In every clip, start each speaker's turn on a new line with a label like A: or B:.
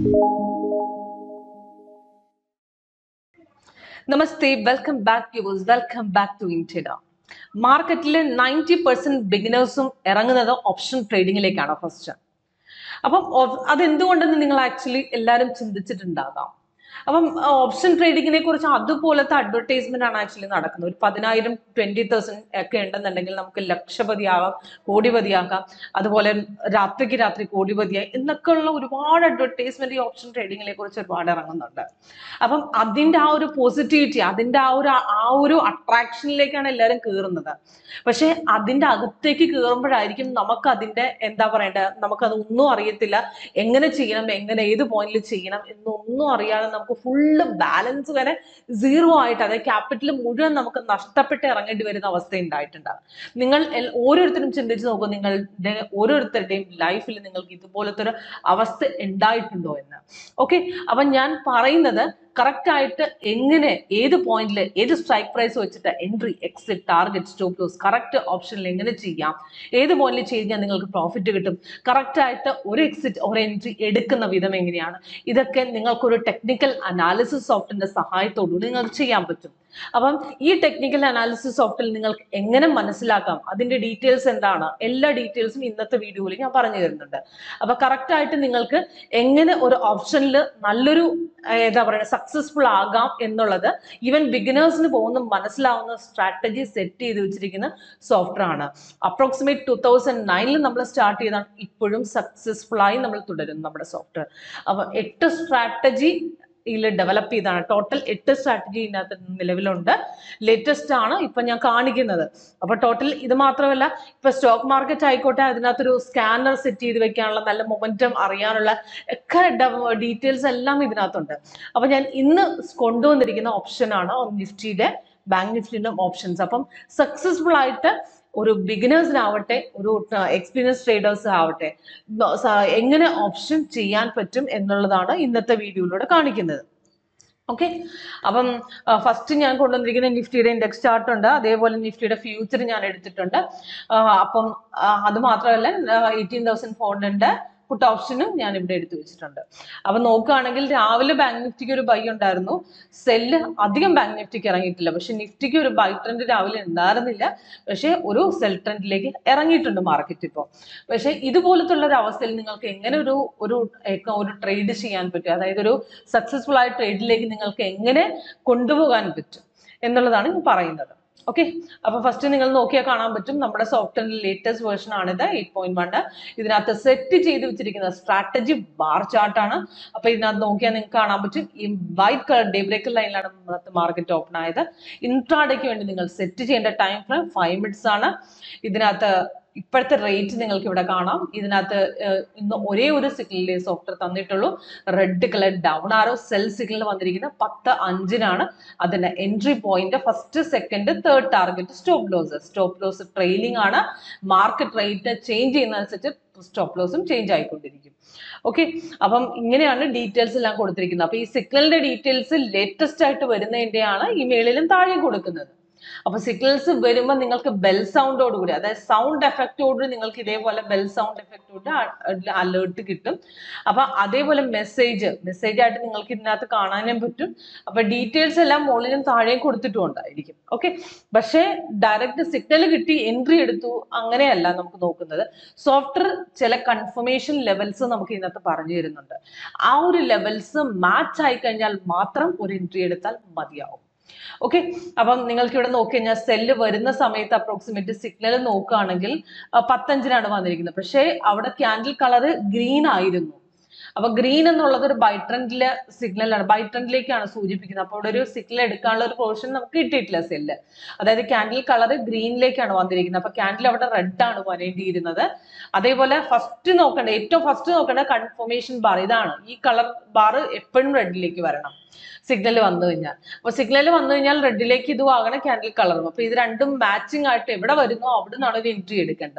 A: namaste welcome back yours welcome back to ഇന്ത്യഡ മാർക്കറ്റിൽ ninety percent ബിഗിനേഴ്സും ഇറങ്ങുന്നത് ഓപ്ഷൻ ട്രേഡിങ്ങിലേക്കാണ് ഫസ്റ്റ് അപ്പം ഓപ്- അതെന്തുകൊണ്ടെന്ന് നിങ്ങൾ ആക്ച്വലി എല്ലാവരും ചിന്തിച്ചിട്ടുണ്ടാകാം അപ്പം ഓപ്ഷൻ ട്രേഡിങ്ങിനെ കുറിച്ച് അതുപോലത്തെ അഡ്വർടൈസ്മെന്റ് ആണ് ആക്ച്വലി നടക്കുന്നത് ഒരു പതിനായിരം ട്വന്റി തൗസൻഡ് ഒക്കെ ഉണ്ടെന്നുണ്ടെങ്കിൽ നമുക്ക് ലക്ഷപതിയാകാം കോടിപതിയാകാം അതുപോലെ രാത്രിക്ക് രാത്രി കോടിപതിയായി എന്നൊക്കെയുള്ള ഒരുപാട് അഡ്വർടൈസ്മെന്റ് ഈ ഓപ്ഷൻ ട്രേഡിങ്ങിനെ കുറിച്ച് ഒരുപാട് ഇറങ്ങുന്നുണ്ട് അപ്പം അതിന്റെ ആ ഒരു പോസിറ്റിവിറ്റി അതിന്റെ ആ ഒരു ആ ഒരു അട്രാക്ഷനിലേക്കാണ് എല്ലാവരും കയറുന്നത് പക്ഷെ അതിന്റെ അകത്തേക്ക് കയറുമ്പോഴായിരിക്കും നമുക്ക് അതിന്റെ എന്താ പറയണ്ടത് നമുക്കത് ഒന്നും അറിയത്തില്ല എങ്ങനെ ചെയ്യണം എങ്ങനെ ഏത് പോയിന്റിൽ ചെയ്യണം എന്നൊന്നും അറിയാതെ നമുക്ക് ഫുള്ള് ബാലൻസ് വരെ സീറോ ആയിട്ട് അതായത് ക്യാപിറ്റൽ മുഴുവൻ നമുക്ക് നഷ്ടപ്പെട്ട് ഇറങ്ങേണ്ടി വരുന്ന അവസ്ഥ ഉണ്ടായിട്ടുണ്ടാകും നിങ്ങൾ എൽ- ഓരോരുത്തരും ചിന്തിച്ച് നോക്കൂ നിങ്ങളുടെ ഓരോരുത്തരുടെയും ലൈഫിൽ നിങ്ങൾക്ക് ഇതുപോലത്തെ ഒരു അവസ്ഥ ഉണ്ടായിട്ടുണ്ടോ എന്ന് ഓക്കെ അപ്പൊ ഞാൻ പറയുന്നത് കറക്റ്റ് ആയിട്ട് എങ്ങനെ ഏത് പോയിന്റിൽ ഏത് സ്ട്രൈക്ക് പ്രൈസ് വെച്ചിട്ട് entry exit target stop loss correct ഓപ്ഷനിൽ എങ്ങനെ ചെയ്യാം ഏത് പോയിന്റിൽ ചെയ്ത് കഴിഞ്ഞാൽ നിങ്ങൾക്ക് പ്രോഫിറ്റ് കിട്ടും കറക്റ്റ് ആയിട്ട് ഒരു എക്സിറ്റ് ഒരു എൻട്രി എടുക്കുന്ന വിധം എങ്ങനെയാണ് ഇതൊക്കെ നിങ്ങൾക്കൊരു ടെക്നിക്കൽ അനാലിസിസ് സോഫ്റ്റിന്റെ സഹായത്തോടുകൂടി നിങ്ങൾക്ക് ചെയ്യാൻ പറ്റും അപ്പം ഈ ടെക്നിക്കൽ അനാലിസിസ് സോഫ്റ്റിൽ നിങ്ങൾക്ക് എങ്ങനെ മനസ്സിലാക്കാം അതിന്റെ ഡീറ്റെയിൽസ് എന്താണ് എല്ലാ ഡീറ്റെയിൽസും ഇന്നത്തെ വീഡിയോയിൽ ഞാൻ പറഞ്ഞു തരുന്നുണ്ട് അപ്പൊ കറക്റ്റ് ആയിട്ട് നിങ്ങൾക്ക് എങ്ങനെ ഒരു ഓപ്ഷനിൽ നല്ലൊരു ഏർ, എന്താ പറയുക സക്സസ്ഫുൾ ആകാം എന്നുള്ളത് ഈവൻ ബിഗിനേഴ്സിന് പോകുന്ന മനസ്സിലാവുന്ന സ്ട്രാറ്റജി സെറ്റ് ചെയ്ത് വെച്ചിരിക്കുന്ന സോഫ്റ്റ്വെയർ ആണ് അപ്രോക്സിമേറ്റ് ടൂ തൗസൻഡ് നയനിൽ നമ്മൾ സ്റ്റാർട്ട് ചെയ്താണ് ഇപ്പോഴും സക്സസ്ഫുൾ ആയി നമ്മൾ തുടരുന്നു നമ്മുടെ സോഫ്റ്റ്വെയർ അപ്പൊ എട്ട് സ്ട്രാറ്റജി ഇതിൽ ഡെവലപ്പ് ചെയ്താണ് ടോട്ടൽ എട്ട് സ്ട്രാറ്റജി ഇതിനകത്ത് നിലവിലുണ്ട് ലേറ്റസ്റ്റ് ആണ് ഇപ്പൊ ഞാൻ കാണിക്കുന്നത് അപ്പൊ ടോട്ടൽ ഇത് മാത്രമല്ല ഇപ്പൊ സ്റ്റോക്ക് മാർക്കറ്റ് ആയിക്കോട്ടെ അതിനകത്തൊരു സ്കാനർ സെറ്റ് ചെയ്ത് വെക്കാനുള്ള നല്ല മൊമെന്റം അറിയാനുള്ള ഒക്കെ ഡീറ്റെയിൽസ് എല്ലാം ഇതിനകത്തുണ്ട് അപ്പൊ ഞാൻ ഇന്ന് കൊണ്ടുവന്നിരിക്കുന്ന ഓപ്ഷൻ ആണ് നിഫ്റ്റിയുടെ ബാങ്ക് നിഫ്റ്റിയുടെ ഓപ്ഷൻസ് അപ്പം സക്സസ്ഫുൾ ആയിട്ട് ഒരു ബിഗിനേഴ്സിനാവട്ടെ ഒരു എക്സ്പീരിയൻസ് ട്രേഡേഴ്സ് ആവട്ടെ ബ- സ- എങ്ങനെ ഓപ്ഷൻ ചെയ്യാൻ പറ്റും എന്നുള്ളതാണ് ഇന്നത്തെ വീഡിയോയിലൂടെ കാണിക്കുന്നത് ഓക്കെ അപ്പം ഫസ്റ്റ് ഞാൻ കൊണ്ടുവന്നിരിക്കുന്ന നിഫ്റ്റിയുടെ ഇൻഡെക്സ് ചാർട്ട് ഉണ്ട് അതേപോലെ നിഫ്റ്റിയുടെ ഫ്യൂച്ചർ ഞാൻ എടുത്തിട്ടുണ്ട് ആ, അപ്പം ആ, അത് മാത്രമല്ല eighteen thousand four hundred put ഓപ്ഷനും ഞാൻ ഇവിടെ എടുത്തു വെച്ചിട്ടുണ്ട് അപ്പൊ നോക്കുകയാണെങ്കിൽ രാവിലെ ബാങ്ക് നിഫ്റ്റിക്ക് ഒരു ബൈ ഉണ്ടായിരുന്നു സെല്ല് അധികം ബാങ്ക് നിഫ്റ്റിക്ക് ഇറങ്ങിയിട്ടില്ല പക്ഷെ നിഫ്റ്റിക്ക് ഒരു ബൈ ട്രെൻഡ് രാവിലെ ഉണ്ടായിരുന്നില്ല പക്ഷെ ഒരു സെൽ ട്രെൻഡിലേക്ക് ഇറങ്ങിയിട്ടുണ്ട് മാർക്കറ്റ് ഇപ്പോൾ പക്ഷെ ഇതുപോലത്തുള്ള ഒരു അവസ്ഥയിൽ നിങ്ങൾക്ക് എങ്ങനെ ഒരു ഒരു ഏക- ഒരു ട്രേഡ് ചെയ്യാൻ പറ്റും അതായത് ഒരു സക്സസ്ഫുൾ ആയ ട്രേഡിലേക്ക് നിങ്ങൾക്ക് എങ്ങനെ കൊണ്ടുപോകാൻ പറ്റും എന്നുള്ളതാണ് ഞാൻ പറയുന്നത് ഓക്കെ അപ്പൊ ഫസ്റ്റ് നിങ്ങൾ നോക്കിയാൽ കാണാൻ പറ്റും നമ്മുടെ സോഫ്റ്റ്വെയറിന്റെ ലേറ്റസ്റ്റ് വേർഷൻ ആണിത് എയ്റ്റ് പോയിന്റ് വൺ ഇതിനകത്ത് സെറ്റ് ചെയ്ത് വെച്ചിരിക്കുന്ന സ്ട്രാറ്റജി ബാർ ചാർട്ട് ആണ് അപ്പൊ ഇതിനകത്ത് നോക്കിയാൽ നിങ്ങൾക്ക് കാണാൻ പറ്റും ഈ വൈറ്റ് കളർ ഡേ ബ്രേക്കർ ലൈനിലാണ് മാർക്കറ്റ് ഓപ്പൺ ആയത് ഇൻട്രാഡേക്ക് വേണ്ടി നിങ്ങൾ സെറ്റ് ചെയ്യേണ്ട ടൈം ഫ്രെയിം ഫൈവ് മിനിറ്റ്സ് ആണ് ഇതിനകത്ത് ഇപ്പോഴത്തെ റേറ്റ് നിങ്ങൾക്ക് ഇവിടെ കാണാം ഇതിനകത്ത് ഏഹ്, ഇന്ന് ഒരേ ഒരു സിഗ്നലിലെ സോഫ്റ്റ്വെയർ തന്നിട്ടുള്ളൂ red colour down arrow sell signal വന്നിരിക്കുന്ന പത്ത് അഞ്ചിനാണ് അതിന്റെ entry point first second third target stop loss stop loss trailing ആണ് മാർക്കറ്റ് റേറ്റ് ചേഞ്ച് ചെയ്യുന്നതനുസരിച്ച് സ്റ്റോപ്പ് ലോസും ചേഞ്ച് ആയിക്കൊണ്ടിരിക്കും ഓക്കെ അപ്പം ഇങ്ങനെയാണ് ഡീറ്റെയിൽസ് എല്ലാം കൊടുത്തിരിക്കുന്നത് അപ്പൊ ഈ സിഗ്നലിന്റെ ഡീറ്റെയിൽസ് ലേറ്റസ്റ്റ് ആയിട്ട് വരുന്നതിന്റെയാണ് ഈ മേളിലും താഴെ കൊടുക്കുന്നത് അപ്പൊ സിഗ്നൽസ് വരുമ്പോൾ നിങ്ങൾക്ക് ബെൽ സൗണ്ടോടുകൂടി അതായത് സൗണ്ട് എഫക്റ്റോട് നിങ്ങൾക്ക് ഇതേപോലെ ബെൽ സൗണ്ട് എഫക്റ്റോട് അലേർട്ട് കിട്ടും അപ്പൊ അതേപോലെ മെസ്സേജ് മെസ്സേജ് ആയിട്ട് നിങ്ങൾക്ക് ഇതിനകത്ത് കാണാനും പറ്റും അപ്പൊ ഡീറ്റെയിൽസ് എല്ലാം മുകളിലും താഴെയും കൊടുത്തിട്ടും ഉണ്ടായിരിക്കും ഓക്കെ പക്ഷേ ഡയറക്റ്റ് സിഗ്നൽ കിട്ടി എൻട്രി എടുത്തു അങ്ങനെയല്ല നമുക്ക് നോക്കുന്നത് സോഫ്റ്റ്വെയർ ചില കൺഫർമേഷൻ ലെവൽസ് നമുക്ക് ഇതിനകത്ത് പറഞ്ഞു തരുന്നുണ്ട് ആ ഒരു ലെവൽസ് മാച്ച് ആയി കഴിഞ്ഞാൽ മാത്രം ഒരു എൻട്രി എടുത്താൽ മതിയാവും ഓക്കെ അപ്പം നിങ്ങൾക്ക് ഇവിടെ നോക്കി കഴിഞ്ഞാൽ സെല്ല് വരുന്ന സമയത്ത് അപ്രോക്സിമേറ്റ് സിഗ്നൽ നോക്കുകയാണെങ്കിൽ ആ, പത്തഞ്ചിനാണ് വന്നിരിക്കുന്നത് പക്ഷേ അവിടെ ക്യാൻഡിൽ കളർ ഗ്രീൻ ആയിരുന്നു അപ്പൊ ഗ്രീൻ എന്നുള്ളത് ഒരു ബൈട്രൻഡിലെ സിഗ്നലാണ് ബൈട്രൻഡിലേക്കാണ് സൂചിപ്പിക്കുന്നത് അപ്പോൾ അവിടെ ഒരു സിഗ്നൽ എടുക്കാനുള്ള ഒരു പോർഷൻ നമുക്ക് കിട്ടിയിട്ടില്ല സെല്ല് അതായത് ക്യാൻഡിൽ കളർ ഗ്രീനിലേക്കാണ് വന്നിരിക്കുന്നത് അപ്പൊ ക്യാൻഡിൽ അവിടെ റെഡ് ആണ് വരേണ്ടിയിരുന്നത് അതേപോലെ ഫസ്റ്റ് നോക്കേണ്ട ഏറ്റവും ഫസ്റ്റ് നോക്കേണ്ട കൺഫർമേഷൻ ബാർ ഇതാണ് ഈ കളർ ബാർ എപ്പോഴും റെഡിലേക്ക് വരണം സിഗ്നൽ വന്നു കഴിഞ്ഞാൽ അപ്പൊ സിഗ്നൽ വന്നു കഴിഞ്ഞാൽ റെഡിലേക്ക് ഇത് ആകണം ക്യാൻഡിൽ കളറും അപ്പൊ ഇത് രണ്ടും മാച്ചിങ് ആയിട്ട് എവിടെ വരുന്നോ അവിടെ നിന്നാണ് ഒരു എൻട്രി എടുക്കേണ്ടത്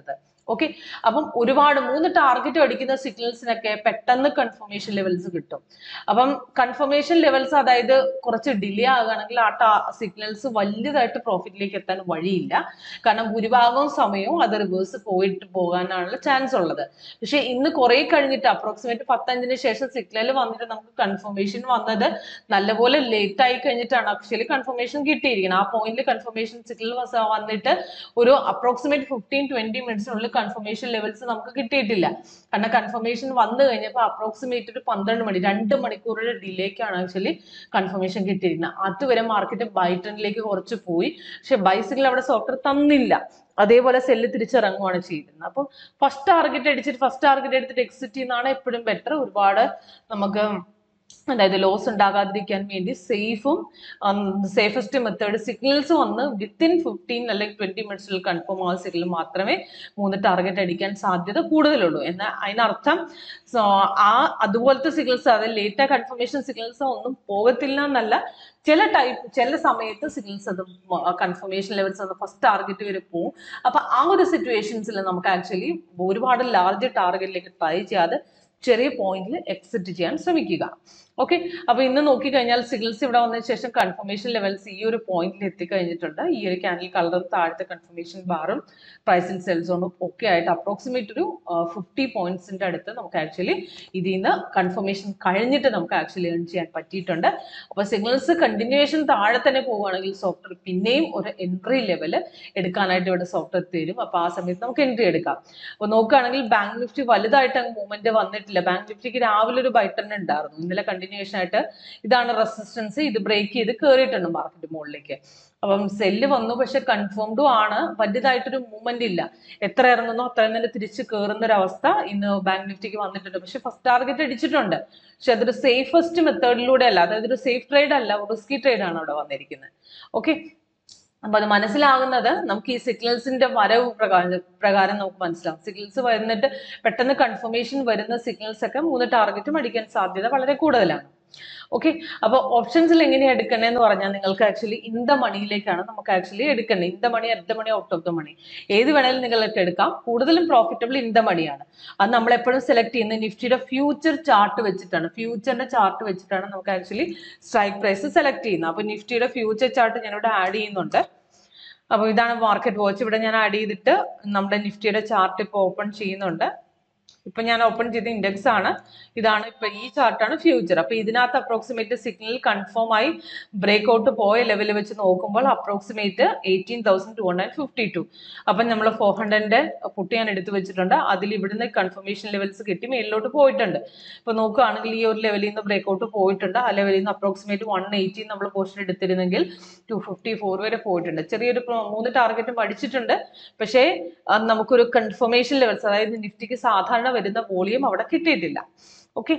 A: ഓക്കെ അപ്പം ഒരുപാട് മൂന്ന് ടാർഗറ്റ് അടിക്കുന്ന സിഗ്നൽസിനൊക്കെ പെട്ടെന്ന് കൺഫർമേഷൻ ലെവൽസ് കിട്ടും അപ്പം കൺഫർമേഷൻ ലെവൽസ് അതായത് കുറച്ച് ഡിലേ ആകുകയാണെങ്കിൽ ആ ടാ സിഗ്നൽസ് വലുതായിട്ട് പ്രോഫിറ്റിലേക്ക് എത്താൻ വഴിയില്ല കാരണം ഭൂരിഭാഗവും സമയവും അത് റിവേഴ്സ് പോയിട്ട് പോകാനാണുള്ള ചാൻസ് ഉള്ളത് പക്ഷെ ഇന്ന് കുറെ കഴിഞ്ഞിട്ട് അപ്രോക്സിമേറ്റ് പത്തഞ്ചിന് ശേഷം സിഗ്നൽ വന്നിട്ട് നമുക്ക് കൺഫർമേഷൻ വന്നത് നല്ലപോലെ ലേറ്റ് ആയി കഴിഞ്ഞിട്ടാണ് ആക്ച്വലി കൺഫർമേഷൻ കിട്ടിയിരിക്കുന്നത് ആ പോയിന്റിൽ കൺഫർമേഷൻ സിഗ്നൽ വന്നിട്ട് ഒരു അപ്രോക്സിമേറ്റ് ഫിഫ്റ്റീൻ ട്വന്റി മിനിറ്റ്സിനുള്ളിൽ കൺഫർമേഷൻ ലെവൽസ് നമുക്ക് കിട്ടിയിട്ടില്ല കാരണം കൺഫർമേഷൻ വന്നു കഴിഞ്ഞപ്പോൾ അപ്രോക്സിമേറ്റ് ഒരു പന്ത്രണ്ട് മണി രണ്ട് മണിക്കൂറുടെ ഡിലേക്കാണ് ആക്ച്വലി കൺഫർമേഷൻ കിട്ടിയിരിക്കുന്നത് അതുവരെ മാർക്കറ്റ് ബൈ ട്രെൻഡിലേക്ക് കുറച്ച് പോയി പക്ഷെ ബൈ സിഗ്നൽ അവിടെ സോഫ്റ്റ്വെയർ തന്നില്ല അതേപോലെ സെല്ല് തിരിച്ചിറങ്ങുവാണ് ചെയ്തിരുന്നത് അപ്പോൾ ഫസ്റ്റ് ടാർഗറ്റ് അടിച്ചിട്ട് ഫസ്റ്റ് ടാർഗറ്റ് എടുത്തിട്ട് എക്സിറ്റ് ചെയ്യുന്നതാണ് എപ്പോഴും ബെറ്റർ ഒരുപാട് നമുക്ക് അതായത് ലോസ് ഉണ്ടാകാതിരിക്കാൻ വേണ്ടി സേഫും സേഫസ്റ്റ് മെത്തേഡ് സിഗ്നൽസ് വന്ന് വിത്തിൻ ഫിഫ്റ്റീൻ അല്ലെങ്കിൽ ട്വന്റി മിനിറ്റ്സിൽ കൺഫേം ആവുന്ന സിഗ്നൽ മാത്രമേ മൂന്ന് ടാർഗറ്റ് അടിക്കാൻ സാധ്യത കൂടുതലുള്ളൂ എന്നാൽ അതിനർത്ഥം so, ആ അതുപോലത്തെ സിഗ്നൽസ് അതായത് ലേറ്റ് കൺഫർമേഷൻ സിഗ്നൽസ് ഒന്നും പോകത്തില്ല എന്നല്ല ചില ടൈപ്പ് ചില സമയത്ത് സിഗ്നൽസ് അത് കൺഫർമേഷൻ ലെവൽസ് അത് ഫസ്റ്റ് ടാർഗറ്റ് വരെ പോകും അപ്പൊ ആ ഒരു സിറ്റുവേഷൻസിൽ നമുക്ക് ആക്ച്വലി ഒരുപാട് ലാർജ് ടാർഗറ്റിലേക്ക് ട്രൈ ചെയ്യാതെ ചെറിയ പോയിന്റിൽ എക്സിറ്റ് ചെയ്യാൻ ശ്രമിക്കുക ഓക്കെ അപ്പൊ ഇന്ന് നോക്കിക്കഴിഞ്ഞാൽ സിഗ്നൽസ് ഇവിടെ വന്നതിന് ശേഷം കൺഫർമേഷൻ ലെവൽസ് ഈ ഒരു പോയിന്റിൽ എത്തിക്കഴിഞ്ഞിട്ടുണ്ട് ഈ ഒരു ക്യാൻഡിൽ കളറും താഴത്തെ കൺഫർമേഷൻ ബാറും പ്രൈസിൽ സെൽ സോണും ഒക്കെ ആയിട്ട് അപ്രോക്സിമേറ്റ് ഒരു ഫിഫ്റ്റി പോയിന്റ്സിന്റെ അടുത്ത് നമുക്ക് ആക്ച്വലി ഇതിൽ നിന്ന് കൺഫർമേഷൻ കഴിഞ്ഞിട്ട് നമുക്ക് ആക്ച്വലി ഏൺ ചെയ്യാൻ പറ്റിയിട്ടുണ്ട് അപ്പൊ സിഗ്നൽസ് കണ്ടിന്യൂവേഷൻ താഴെ തന്നെ പോവുകയാണെങ്കിൽ സോഫ്റ്റ്വെയർ പിന്നെയും ഒരു എൻട്രി ലെവൽ എടുക്കാനായിട്ട് ഇവിടെ സോഫ്റ്റ്വെയർ തരും അപ്പൊ ആ സമയത്ത് നമുക്ക് എൻട്രി എടുക്കാം അപ്പൊ നോക്കുകയാണെങ്കിൽ ബാങ്ക് നിഫ്റ്റി വലുതായിട്ട് അങ്ങ് മൂവ്മെന്റ് വന്നിട്ടില്ല ബാങ്ക് നിഫ്റ്റിക്ക് രാവിലെ ഒരു ബൈട്ടൺ ഉണ്ടായിരുന്നു ഇന്നലെ കണ്ടിന്യൂഷൻ ആയിട്ട് ഇതാണ് റെസിസ്റ്റൻസ് ഇത് ബ്രേക്ക് ചെയ്ത് കയറിയിട്ടുണ്ട് മാർക്കറ്റ് മുകളിലേക്ക് അപ്പം സെല്ല് വന്നു പക്ഷെ കൺഫേംഡും ആണ് വലുതായിട്ടൊരു മൂവ്മെന്റ് ഇല്ല എത്ര ഇറങ്ങുന്നോ അത്രയും തന്നെ തിരിച്ച് കയറുന്ന ഒരു അവസ്ഥ ഇന്ന് ബാങ്ക് നിഫ്റ്റിക്ക് വന്നിട്ടുണ്ട് പക്ഷെ ഫസ്റ്റ് ടാർഗറ്റ് അടിച്ചിട്ടുണ്ട് പക്ഷെ അതൊരു സേഫസ്റ്റ് മെത്തേഡിലൂടെ അല്ല അതായത് ഒരു സേഫ് ട്രേഡ് അല്ല റിസ്കി ട്രേഡ് ആണ് അവിടെ വന്നിരിക്കുന്നത് ഓക്കെ അപ്പൊ അത് മനസ്സിലാകുന്നത് നമുക്ക് ഈ സിഗ്നൽസിന്റെ വരവ് പ്രകാരം പ്രകാരം നമുക്ക് മനസ്സിലാവും സിഗ്നൽസ് വരുന്നിട്ട് പെട്ടെന്ന് കൺഫർമേഷൻ വരുന്ന സിഗ്നൽസ് ഒക്കെ മൂന്ന് ടാർഗറ്റും അടിക്കാൻ സാധ്യത വളരെ കൂടുതലാണ് ഓക്കെ അപ്പൊ ഓപ്ഷൻസിൽ എങ്ങനെയാ എടുക്കണേന്ന് പറഞ്ഞാൽ നിങ്ങൾക്ക് ആക്ച്വലി ഇൻ ദ മണിയിലേക്കാണ് നമുക്ക് ആക്ച്വലി എടുക്കേണ്ടത് in the money at the money out of the money ഏത് വേണേലും നിങ്ങൾക്ക് എടുക്കാം കൂടുതലും പ്രോഫിറ്റബിൾ ഇൻ ദ മണിയാണ് അത് നമ്മൾ എപ്പോഴും സെലക്ട് ചെയ്യുന്നത് നിഫ്റ്റിയുടെ ഫ്യൂച്ചർ ചാർട്ട് വെച്ചിട്ടാണ് ഫ്യൂച്ചറിന്റെ ചാർട്ട് വെച്ചിട്ടാണ് നമുക്ക് ആക്ച്വലി സ്ട്രൈക്ക് പ്രൈസ് സെലക്ട് ചെയ്യുന്നത് അപ്പൊ നിഫ്റ്റിയുടെ ഫ്യൂച്ചർ ചാർട്ട് ഞാനിവിടെ ആഡ് ചെയ്യുന്നുണ്ട് അപ്പോൾ ഇതാണ് മാർക്കറ്റ് വാച്ച് ഇവിടെ ഞാൻ ആഡ് ചെയ്തിട്ട് നമ്മുടെ നിഫ്റ്റിയുടെ ചാർട്ട് ഇപ്പോൾ ഓപ്പൺ ചെയ്യുന്നുണ്ട് ഇപ്പൊ ഞാൻ ഓപ്പൺ ചെയ്ത ഇൻഡെക്സ് ആണ് ഇതാണ് ഇപ്പൊ ഈ ചാർട്ടാണ് ഫ്യൂച്ചർ അപ്പൊ ഇതിനകത്ത് അപ്രോക്സിമേറ്റ് സിഗ്നൽ കൺഫേം ആയി ബ്രേക്ക് ഔട്ട് പോയ ലെവൽ വെച്ച് നോക്കുമ്പോൾ approximate eighteen thousand two hundred fifty two അപ്പം നമ്മൾ ഫോർ ഹൺഡ്രഡിന്റെ പുട്ടി ഞാൻ എടുത്തു വെച്ചിട്ടുണ്ട് അതിൽ ഇവിടുന്ന് കൺഫർമേഷൻ ലെവൽസ് കിട്ടി മേലിലോട്ട് പോയിട്ടുണ്ട് ഇപ്പൊ നോക്കുകയാണെങ്കിൽ ഈ ഒരു ലെവലിൽ നിന്ന് ബ്രേക്ക് ഔട്ട് പോയിട്ടുണ്ട് ആ ലെവലിൽ നിന്ന് അപ്രോക്സിമേറ്റ് വൺ എയ്റ്റി നമ്മൾ പോർഷൻ എടുത്തിരുന്നെങ്കിൽ ടു ഫിഫ്റ്റി ഫോർ വരെ പോയിട്ടുണ്ട് ചെറിയൊരു pro- മൂന്ന് ടാർഗറ്റും അടിച്ചിട്ടുണ്ട് പക്ഷേ അത് നമുക്കൊരു കൺഫർമേഷൻ ലെവൽസ് അതായത് നിഫ്റ്റിക്ക് സാധാരണ വരുന്ന വോളിയം അവിടെ കിട്ടിയിട്ടില്ല ഓക്കെ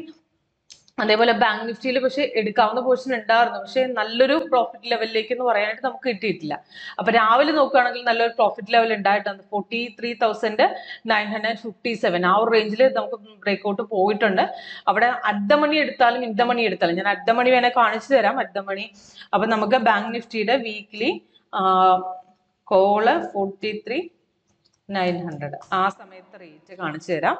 A: അതേപോലെ ബാങ്ക് നിഫ്റ്റിയിൽ പക്ഷെ എടുക്കാവുന്ന പോർഷൻ ഉണ്ടായിരുന്നു പക്ഷെ നല്ലൊരു പ്രോഫിറ്റ് ലെവലിലേക്ക് എന്ന് പറയാനായിട്ട് നമുക്ക് കിട്ടിയിട്ടില്ല അപ്പൊ രാവിലെ നോക്കുകയാണെങ്കിൽ നല്ലൊരു പ്രോഫിറ്റ് ലെവൽ ഉണ്ടായിട്ടുണ്ട് forty three thousand nine hundred fifty seven ആ ഒരു റേഞ്ചിൽ നമുക്ക് ബ്രേക്ക് ഔട്ട് പോയിട്ടുണ്ട് അവിടെ അഡ്ഡ മണി എടുത്താലും ഇന്ന മണി എടുത്താലും ഞാൻ അഡ്ഡ മണി വേണേൽ കാണിച്ചു തരാം അഡ്ഡ മണി അപ്പൊ നമുക്ക് ബാങ്ക് നിഫ്റ്റിയുടെ weekly call forty three nine hundred ആ സമയത്ത് റേറ്റ് കാണിച്ചു തരാം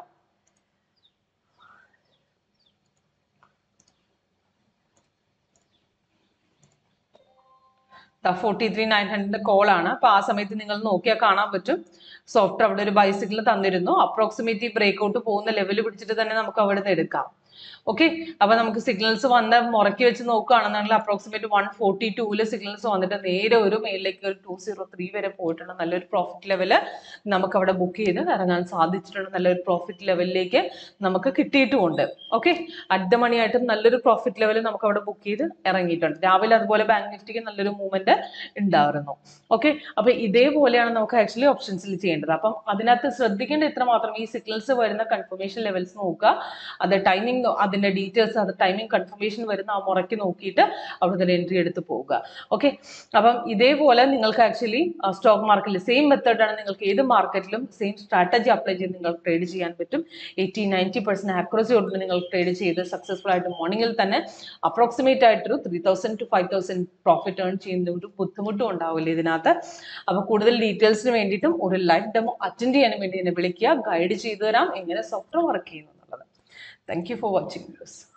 A: forty three nine hundred call ആണ് അപ്പൊ ആ സമയത്ത് നിങ്ങൾ നോക്കിയാൽ കാണാൻ പറ്റും സോഫ്റ്റ്വെയർ അവിടെ ഒരു ബൈസിക്കിൾ തന്നിരുന്നു അപ്രോക്സിമേറ്റ് ബ്രേക്ക് ഔട്ട് പോകുന്ന ലെവൽ പിടിച്ചിട്ട് തന്നെ നമുക്ക് അവിടെ നിന്ന് എടുക്കാം ഓക്കെ അപ്പൊ നമുക്ക് സിഗ്നൽസ് വന്ന് മുറക്കി വെച്ച് നോക്കുകയാണെന്നുണ്ടെങ്കിൽ അപ്രോക്സിമേറ്റ് വൺ ഫോർട്ടി ടൂല് സിഗ്നൽസ് വന്നിട്ട് നേരെ ഒരു മേലിലേക്ക് ഒരു ടു സീറോ ത്രീ വരെ പോയിട്ടുണ്ട് നല്ലൊരു പ്രോഫിറ്റ് ലെവല് നമുക്ക് അവിടെ ബുക്ക് ചെയ്ത് ഇറങ്ങാൻ സാധിച്ചിട്ടുണ്ട് നല്ലൊരു പ്രോഫിറ്റ് ലെവലിലേക്ക് നമുക്ക് കിട്ടിയിട്ടുമുണ്ട് ഓക്കെ അഡ്ഡ മണിയായിട്ടും നല്ലൊരു പ്രോഫിറ്റ് ലെവൽ നമുക്ക് അവിടെ ബുക്ക് ചെയ്ത് ഇറങ്ങിയിട്ടുണ്ട് രാവിലെ അതുപോലെ ബാങ്ക് നിഫ്റ്റിക്ക് നല്ലൊരു മൂവ്മെന്റ് ഉണ്ടായിരുന്നു ഓക്കെ അപ്പൊ ഇതേപോലെയാണ് നമുക്ക് ആക്ച്വലി ഓപ്ഷൻസിൽ ചെയ്യേണ്ടത് അപ്പം അതിനകത്ത് ശ്രദ്ധിക്കേണ്ട ഇത്ര മാത്രം ഈ സിഗ്നൽസ് വരുന്ന കൺഫർമേഷൻ ലെവൽസ് നോക്കുക അത് ടൈമിംഗ് ടൈമിംഗ് അതിന്റെ ഡീറ്റെയിൽസ് അത് ടൈമിംഗ് കൺഫർമേഷൻ വരുന്ന ആ മുറയ്ക്ക് നോക്കിയിട്ട് അവിടുത്തെ എൻട്രി എടുത്ത് പോവുക ഓക്കെ അപ്പം ഇതേപോലെ നിങ്ങൾക്ക് ആക്ച്വലി സ്റ്റോക്ക് മാർക്കറ്റിൽ സെയിം മെത്തേഡാണ് നിങ്ങൾക്ക് ഏത് മാർക്കറ്റിലും സെയിം സ്ട്രാറ്റജി അപ്ലൈ ചെയ്ത് നിങ്ങൾക്ക് ട്രേഡ് ചെയ്യാൻ പറ്റും എയ്റ്റി നയൻറ്റി പെർസെന്റ് ആക്യുറസിയോട് നിങ്ങൾക്ക് ട്രേഡ് ചെയ്ത് സക്സസ്ഫുൾ ആയിട്ട് മോർണിംഗിൽ തന്നെ അപ്രോക്സിമേറ്റ് ആയിട്ടൊരു three thousand two five thousand profit earn ചെയ്യുന്ന ഒരു ബുദ്ധിമുട്ടും ഉണ്ടാവില്ല ഇതിനകത്ത് അപ്പോൾ കൂടുതൽ ഡീറ്റെയിൽസിന് വേണ്ടിയിട്ടും ഒരു ലൈവ് ഡെമോ അറ്റൻഡ് ചെയ്യാൻ വേണ്ടി എന്നെ വിളിക്കുക ഗൈഡ് ചെയ്തു തരാം എങ്ങനെ സോഫ്റ്റ്വെയർ വർക്ക് ചെയ്യുന്നു എന്നുള്ളത് thank you for watching videos